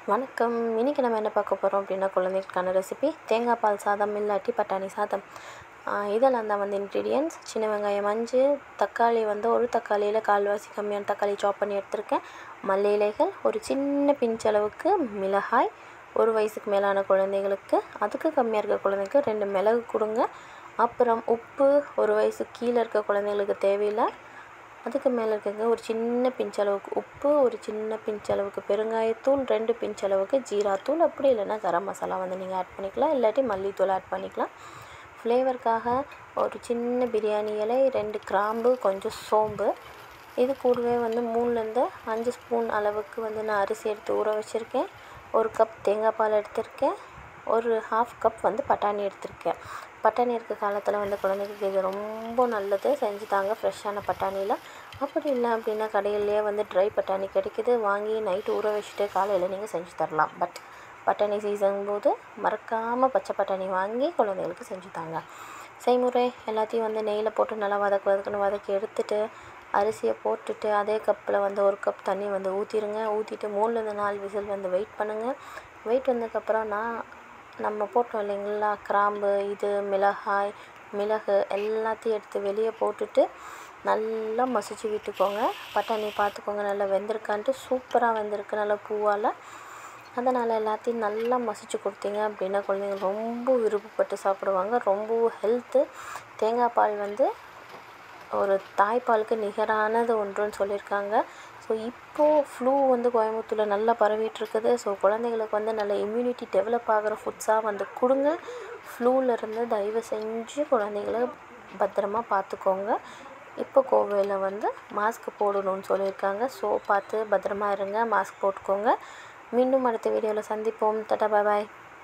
வணக்கம் இன்றைக்கி நம்ம என்ன பார்க்க போகிறோம் அப்படின்னா குழந்தைகளுக்கான ரெசிபி தேங்காய் பால் சாதம் இல்லாட்டி பட்டாணி சாதம் ஆஹ் இதெல்லாம் தான் வந்து இன்க்ரீடியன்ஸ் சின்ன வெங்காயம் அஞ்சு தக்காளி வந்து ஒரு தக்காளியில் கால்வாசி கம்மியான தக்காளி சாப் பண்ணி எடுத்திருக்கேன் மல்லி இலைகள் ஒரு சின்ன பிஞ்ச் அளவுக்கு மிளகாய் ஒரு வயசுக்கு மேலான குழந்தைகளுக்கு அதுக்கு கம்மியாக இருக்க குழந்தைங்களுக்கு ரெண்டு மிளகு கொடுங்க அப்புறம் உப்பு ஒரு வயசுக்கு கீழே இருக்க குழந்தைங்களுக்கு தேவையில்லை அதுக்கு மேலே இருக்கங்க ஒரு சின்ன பிஞ்ச் அளவுக்கு உப்பு ஒரு சின்ன பிஞ்ச் அளவுக்கு பெருங்காயத்தூள் ரெண்டு பிஞ்ச் அளவுக்கு ஜீராத்தூள் அப்படி இல்லைன்னா கரம் மசாலா வந்து நீங்கள் ஆட் பண்ணிக்கலாம் இல்லாட்டி மல்லித்தூள் ஆட் பண்ணிக்கலாம் ஃப்ளேவருக்காக ஒரு சின்ன பிரியாணி இலை ரெண்டு கிராம்பு கொஞ்சம் சோம்பு இது கூடவே வந்து மூணுலேருந்து அஞ்சு ஸ்பூன் அளவுக்கு வந்து நான் அரிசி எடுத்து ஊற வச்சுருக்கேன் ஒரு கப் தேங்காய் பால் எடுத்திருக்கேன் ஒரு ஹாஃப் கப் வந்து பட்டாணி எடுத்திருக்கேன் பட்டாணி இருக்க காலத்தில் வந்து குழந்தைங்களுக்கு இது ரொம்ப நல்லது செஞ்சு தாங்க ஃப்ரெஷ்ஷான பட்டாணியில் அப்படி இல்லை அப்படின்னா கடையிலேயே வந்து ட்ரை பட்டாணி கிடைக்குது வாங்கி நைட்டு ஊற வச்சுட்டு காலையில் நீங்கள் செஞ்சு தரலாம் பட் பட்டாணி சீசன் போது மறக்காமல் பச்சை பட்டாணி வாங்கி குழந்தைகளுக்கு செஞ்சு தாங்க செய்முறை எல்லாத்தையும் வந்து நெய்யில் போட்டு நல்லா வதக்கு வதக்குன்னு வதக்கி எடுத்துட்டு அரிசியை போட்டுட்டு அதே கப்பில் வந்து ஒரு கப் தண்ணி வந்து ஊற்றிடுங்க ஊற்றிட்டு மூணுலேருந்து நாலு விசில் வந்து வெயிட் பண்ணுங்கள் வெயிட் வந்ததுக்கப்புறம் நான் நம்ம போட்டோம் இல்லைங்களா கிராம்பு இது மிளகாய் மிளகு எல்லாத்தையும் எடுத்து வெளியே போட்டுட்டு நல்லா மசிச்சு விட்டுக்கோங்க பட்டாணி பார்த்துக்கோங்க நல்லா வெந்திருக்கான்ட்டு சூப்பராக வெந்திருக்கு நல்லா பூவால் அதனால் எல்லாத்தையும் நல்லா மசிச்சு கொடுத்தீங்க அப்படின்னா குழந்தைங்க ரொம்ப விருப்பப்பட்டு சாப்பிடுவாங்க ரொம்ப ஹெல்த்து தேங்காய் பால் வந்து ஒரு தாய்ப்பாலுக்கு நிகரானது ஒன்றுன்னு சொல்லியிருக்காங்க ஸோ இப்போது ஃப்ளூ வந்து கோயம்புத்தூரில் நல்லா பரவிட்டு இருக்குது ஸோ குழந்தைங்களுக்கு வந்து நல்ல இம்யூனிட்டி டெவலப் ஆகிற ஃபுட்ஸாக வந்து கொடுங்க ஃப்ளூலேருந்து தயவு செஞ்சு குழந்தைங்கள பத்திரமா பார்த்துக்கோங்க இப்போ கோவையில் வந்து மாஸ்க் போடணும்னு சொல்லியிருக்காங்க ஸோ பார்த்து பத்திரமா இருங்க மாஸ்க் போட்டுக்கோங்க மீண்டும் அடுத்த வீடியோவில் சந்திப்போம் தட்டா பாய் பாய்